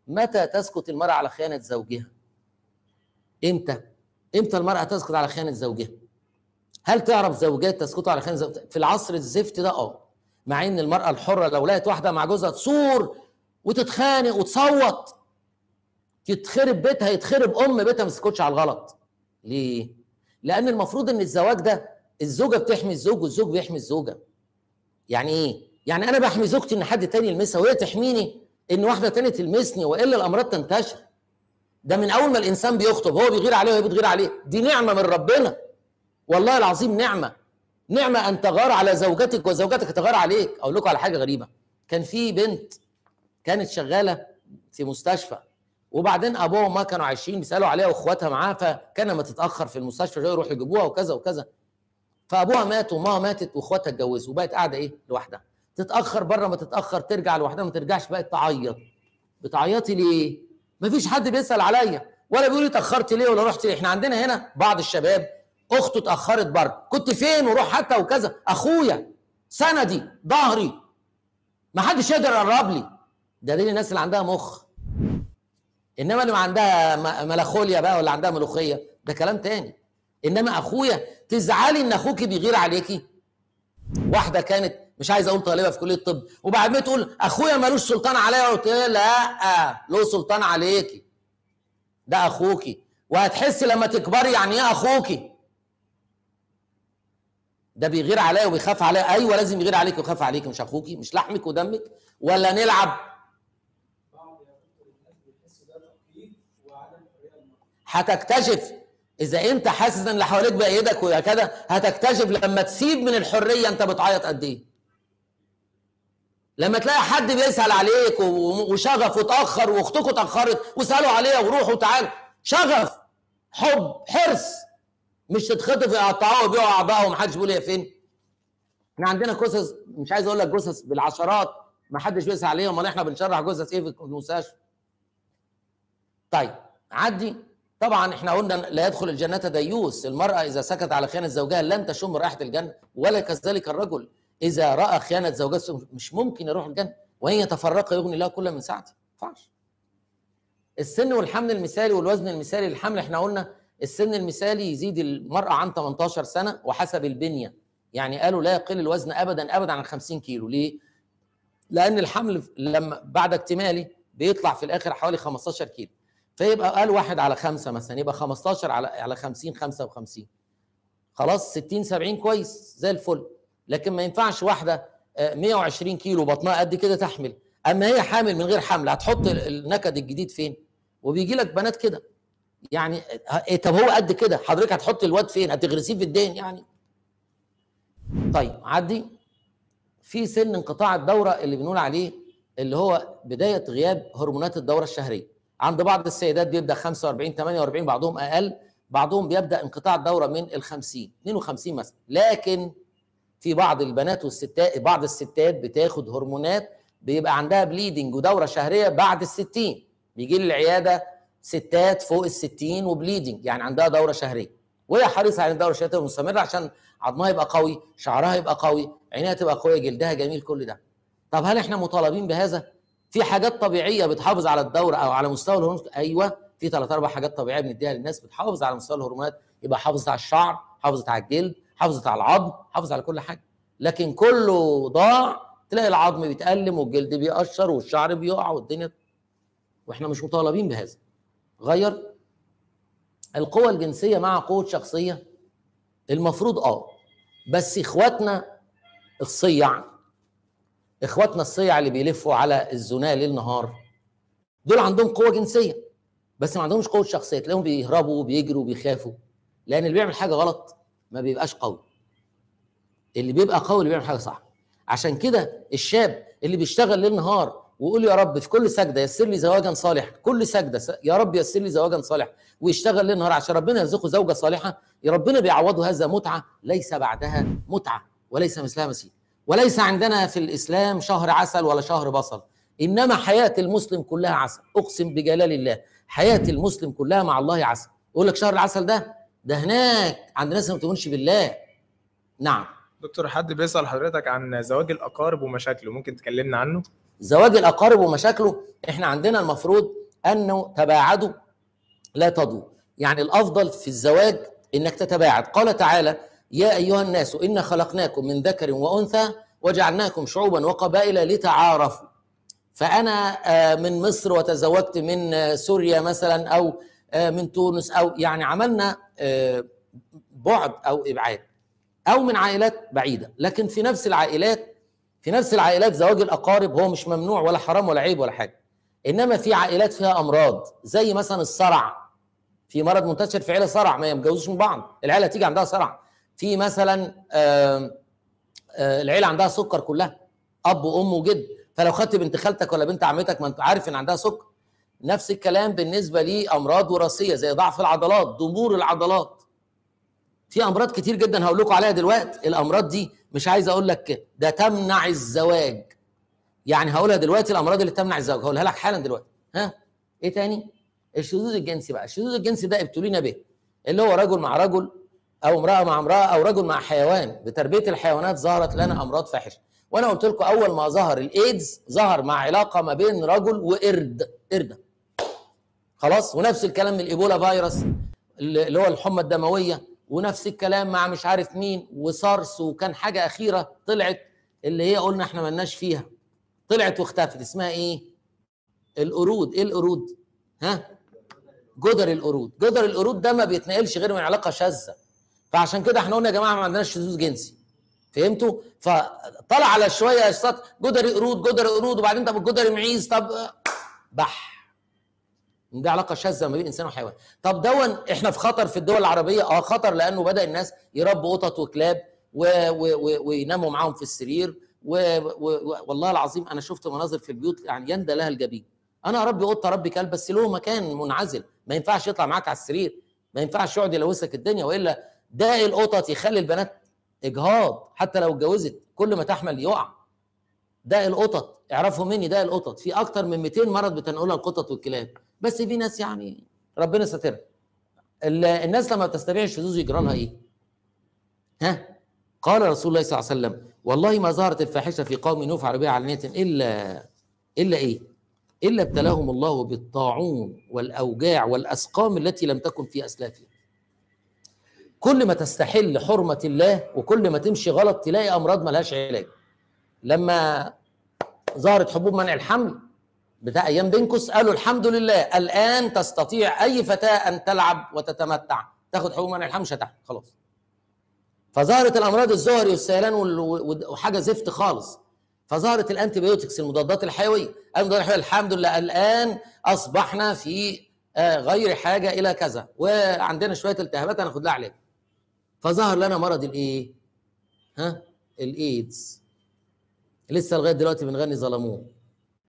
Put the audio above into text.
متى تسكت المراه على خيانه زوجها امتى امتى المراه تسكت على خيانه زوجها هل تعرف زوجات تسكتوا على خيانه زوجها في العصر الزفت ده اه مع ان المراه الحره لو لقت واحده مع جوزها تصور وتتخانق وتصوت يتخرب بيتها يتخرب ام بيتها ما تسكتش على الغلط ليه لان المفروض ان الزواج ده الزوجه بتحمي الزوج والزوج بيحمي الزوجه يعني ايه يعني انا بحمي زوجتي ان حد تاني يلمسها وهي تحميني ان واحده تانية تلمسني والا الامراض تنتشر ده من اول ما الانسان بيخطب هو بيغير عليه وهي بتغير عليه دي نعمه من ربنا والله العظيم نعمه نعمه ان تغار على زوجتك وزوجتك تغار عليك اقول لكم على حاجه غريبه كان في بنت كانت شغاله في مستشفى وبعدين ابوها وامها كانوا عايشين بيسالوا عليها واخواتها معاها فكان لما تتاخر في المستشفى يروحوا يجيبوها وكذا وكذا فابوها مات وامها ماتت واخواتها اتجوزوا وبقت قاعده ايه لوحدها تتاخر بره ما تتاخر ترجع لوحدها ما ترجعش بقت تعيط بتعيطي ليه مفيش حد بيسال عليا ولا بيقول لي اتاخرت ليه ولا رحت ليه احنا عندنا هنا بعض الشباب اخته اتاخرت بره كنت فين وروح حتى وكذا اخويا سندي ظهري ما حدش يقدر يقرب لي ده دي الناس اللي عندها مخ انما اللي ما عندها م- ملخوليا بقى ولا عندها ملوخيه ده كلام تاني انما اخويا تزعلي ان اخوك بيغير عليكي واحده كانت مش عايز اقول طالبه في كليه الطب وبعد ما تقول اخويا ملوش سلطان عليا قلت لها لا له سلطان عليكي ده اخوكي وهتحسي لما تكبري يعني ايه اخوكي ده بيغير عليا وبيخاف عليا ايوه لازم يغير عليك ويخاف عليك مش اخوكي مش لحمك ودمك ولا نلعب بعض يا دكتور الناس بيحسوا ده تقييد وعدم حريه المرأة هتكتشف اذا انت حاسس ان اللي حواليك بايدك وكده هتكتشف لما تسيب من الحريه انت بتعيط قد ايه لما تلاقي حد بيسال عليك و- وشغف وتاخر واختكم اتاخرت وسالوا عليها وروحوا تعالوا شغف حب حرص مش تتخطف يقطعوها ويبيعوا اعضائها ومحدش بيقول هي فين احنا عندنا قصص مش عايز اقول لك قصص بالعشرات ما حدش بيسال عليها امال احنا بنشرح قصص ايه في المستشفى طيب عدي طبعا احنا قلنا لا يدخل الجنة ديوس المرأة إذا سكت على خيانة زوجها لن تشم رائحة الجنة ولا كذلك الرجل إذا رأى خيانة زوجته مش ممكن يروح الجنة وإن يتفرق يغني الله كل من ساعته ما ينفعش السن والحمل المثالي والوزن المثالي للحمل احنا قلنا السن المثالي يزيد المرأة عن 18 سنة وحسب البنية يعني قالوا لا يقل الوزن أبدا أبدا عن 50 كيلو ليه؟ لأن الحمل لما بعد اكتمالي بيطلع في الآخر حوالي 15 كيلو فيبقى قال واحد على خمسة مثلا يبقى 15 على على 50 55 خلاص 60 70 كويس زي الفل لكن ما ينفعش واحدة آه، 120 كيلو بطنها قد كده تحمل اما هي حامل من غير حمل هتحط ال- النكد الجديد فين وبيجي لك بنات كده يعني آه، إيه طب هو قد كده حضرتك هتحط الواد فين هتغرسيه في الدين يعني طيب عدي في سن انقطاع الدورة اللي بنقول عليه اللي هو بداية غياب هرمونات الدورة الشهرية عند بعض السيدات بيبدا 45 48 بعضهم اقل بعضهم بيبدا انقطاع الدوره من ال 50 52 مثلا لكن في بعض البنات والستات بعض الستات بتاخد هرمونات بيبقى عندها بليدنج ودوره شهريه بعد ال 60 بيجي لي العياده ستات فوق ال 60 وبليدنج يعني عندها دوره شهريه وهي حريصه على الدوره الشهريه تبقى مستمره عشان عظمها يبقى قوي شعرها يبقى قوي عينيها تبقى قويه جلدها جميل كل ده طب هل احنا مطالبين بهذا في حاجات طبيعيه بتحافظ على الدوره او على مستوى الهرمونات ايوه في ثلاث اربع حاجات طبيعيه بنديها للناس بتحافظ على مستوى الهرمونات يبقى حافظت على الشعر حافظت على الجلد حافظت على العظم حافظت على كل حاجه لكن كله ضاع تلاقي العظم بيتألم والجلد بيقشر والشعر بيقع والدنيا واحنا مش مطالبين بهذا غير القوة الجنسية مع قوة شخصية المفروض اه بس اخواتنا الصيع اخواتنا الصيع اللي بيلفوا على الزنا ليل نهار دول عندهم قوه جنسيه بس ما عندهمش قوه شخصيه تلاقيهم بيهربوا وبيجروا وبيخافوا لان اللي بيعمل حاجه غلط ما بيبقاش قوي اللي بيبقى قوي اللي بيعمل حاجه صح عشان كده الشاب اللي بيشتغل ليل نهار ويقول يا رب في كل سجده يسر لي زواجا صالح كل سجده س- يا رب يسر لي زواجا صالح ويشتغل ليل نهار عشان ربنا يرزقه زوجه صالحه يا ربنا بيعوضه هذا متعه ليس بعدها متعه وليس مثلها مثيل وليس عندنا في الاسلام شهر عسل ولا شهر بصل انما حياه المسلم كلها عسل اقسم بجلال الله حياه المسلم كلها مع الله عسل يقول لك شهر العسل ده ده هناك عند ناس ما بتؤمنش بالله نعم دكتور حد بيسأل حضرتك عن زواج الأقارب ومشاكله ممكن تكلمنا عنه؟ زواج الاقارب ومشاكله احنا عندنا المفروض انه تباعدوا لا تضوا يعني الافضل في الزواج انك تتباعد قال تعالى يا ايها الناس انا خلقناكم من ذكر وانثى وجعلناكم شعوبا وقبائل لتعارفوا فانا آه، من مصر وتزوجت من آه، سوريا مثلا او آه، من تونس او يعني عملنا آه، بعد او ابعاد او من عائلات بعيده لكن في نفس العائلات في نفس العائلات زواج الاقارب هو مش ممنوع ولا حرام ولا عيب ولا حاجه انما في عائلات فيها امراض زي مثلا الصرع في مرض منتشر في عيله صرع ما يتجوزوش من بعض العيله تيجي عندها صرع في مثلا آم، آه، العيله عندها سكر كلها اب وام وجد فلو خدت بنت خالتك ولا بنت عمتك ما انت عارف ان عندها سكر نفس الكلام بالنسبه لامراض وراثيه زي ضعف العضلات ضمور العضلات في امراض كتير جدا هقول لكم عليها دلوقتي الامراض دي مش عايز اقول لك ده تمنع الزواج يعني هقولها دلوقتي الامراض اللي تمنع الزواج هقولها لك حالا دلوقتي ها ايه تاني الشذوذ الجنسي بقى الشذوذ الجنسي ده ابتلينا به اللي هو رجل مع رجل او امراه مع امراه او رجل مع حيوان بتربيه الحيوانات ظهرت لنا امراض فاحشه وانا قلت لكم اول ما ظهر الايدز ظهر مع علاقه ما بين رجل وقرد قرده خلاص ونفس الكلام من الايبولا فيروس اللي هو الحمى الدمويه ونفس الكلام مع مش عارف مين وسارس وكان حاجه اخيره طلعت اللي هي قلنا احنا ملناش فيها طلعت واختفت اسمها ايه القرود ايه القرود ها جدر القرود جدر القرود ده ما بيتنقلش غير من علاقه شاذه فعشان كده احنا قلنا يا جماعه ما عندناش شذوذ جنسي فهمتوا فطلع على شويه اشتاط جدر قرود جدر قرود وبعدين طب الجدر معيز طب بح دي علاقه شاذه ما بين انسان وحيوان طب دون احنا في خطر في الدول العربيه اه خطر لانه بدا الناس يربوا قطط وكلاب و... و... و... ويناموا معاهم في السرير و... و... و... والله العظيم انا شفت مناظر في البيوت يعني يندى لها الجبين انا اربي قطه اربي كلب بس له مكان منعزل ما ينفعش يطلع معاك على السرير ما ينفعش يقعد يلوثك الدنيا والا ده القطط يخلي البنات اجهاض حتى لو اتجوزت كل ما تحمل يقع ده القطط اعرفوا مني ده القطط في اكتر من 200 مرض بتنقلها القطط والكلاب بس في ناس يعني ربنا سترها ال- الناس لما بتستبيع الشذوذ يجرى لها ايه ها قال رسول الله صلى الله عليه وسلم والله ما ظهرت الفاحشه في قوم نوح عربيه علانيه الا الا ايه الا ابتلاهم الله بالطاعون والاوجاع والاسقام التي لم تكن في اسلافهم كل ما تستحل حرمه الله وكل ما تمشي غلط تلاقي امراض ملهاش علاج لما ظهرت حبوب منع الحمل بتاع ايام بنكس قالوا الحمد لله الان تستطيع اي فتاه ان تلعب وتتمتع تاخد حبوب منع الحمل مش هتحمل خلاص فظهرت الامراض الزهري والسيلان وال- و- وحاجه زفت خالص فظهرت الانتيبيوتكس المضادات الحيويه المضادات الحيويه الحمد لله الان اصبحنا في آه، غير حاجه الى كذا وعندنا شويه التهابات هناخد لها علاج فظهر لنا مرض الايه ها الايدز لسه لغايه دلوقتي بنغني ظلموه